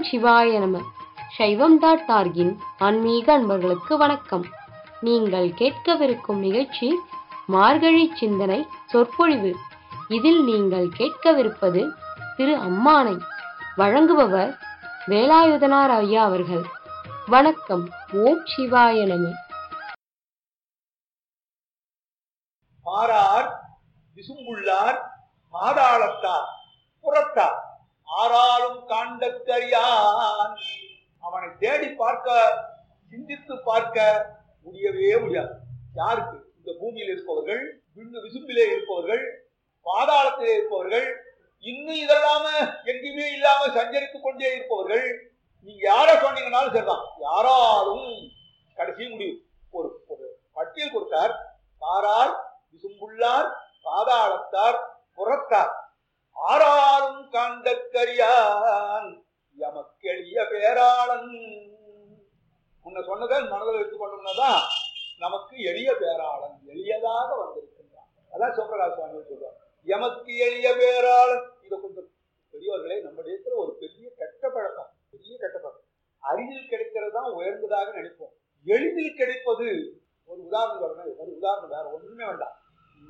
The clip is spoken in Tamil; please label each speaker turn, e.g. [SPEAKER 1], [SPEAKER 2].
[SPEAKER 1] சிவாய நம சைவம் டாட் ஆர்கின் ஆன்மீக அன்பர்களுக்கு வணக்கம் நீங்கள் கேட்கவிருக்கும் நிகழ்ச்சி மார்கழி சிந்தனை சொற்பொழிவு இதில் நீங்கள் கேட்கவிருப்பது திரு அம்மானை வழங்குபவர் வேலாயுதனார் ஐயா அவர்கள் வணக்கம் ஓம் சிவாய நம
[SPEAKER 2] பாரார் விசும்புள்ளார் பாதாளத்தார் புறத்தார் ஆறாலும் காண்டக்கரியான் அவனை தேடி பார்க்க சிந்தித்து பார்க்க முடியவே முடியாது யாருக்கு இந்த பூமியில் இருப்பவர்கள் விண்ணு விசும்பிலே இருப்பவர்கள் பாதாளத்திலே இருப்பவர்கள் இன்னும் இதெல்லாம எங்கேயுமே இல்லாம சஞ்சரித்துக் கொண்டே இருப்பவர்கள் நீங்க யார சொன்னீங்கன்னாலும் சரிதான் யாராலும் கடைசி முடிவு ஒரு ஒரு பட்டியல் கொடுத்தார் பாரார் விசும்புள்ளார் பாதாளத்தார் புறத்தார் ஆறாரும் காண்டக்கரியான் எமக்கெளிய பேராளன் முன்ன சொன்னதை மனதில் எடுத்துக்கொண்டோம்னாதான் நமக்கு எளிய பேராளன் எளியதாக வந்திருக்கின்றான் அதான் சிவபிரகாஷ் சுவாமி சொல்றார் எமக்கு எளிய பேராளன் இதை கொஞ்சம் பெரியவர்களே நம்ம தேசத்துல ஒரு பெரிய கெட்ட பழக்கம் பெரிய கெட்ட பழக்கம் அரிதில் கிடைக்கிறது தான் உயர்ந்ததாக நினைப்போம் எளிதில் கிடைப்பது ஒரு உதாரணம் சொல்றேன் ஒரு உதாரணம் வேற ஒண்ணுமே வேண்டாம்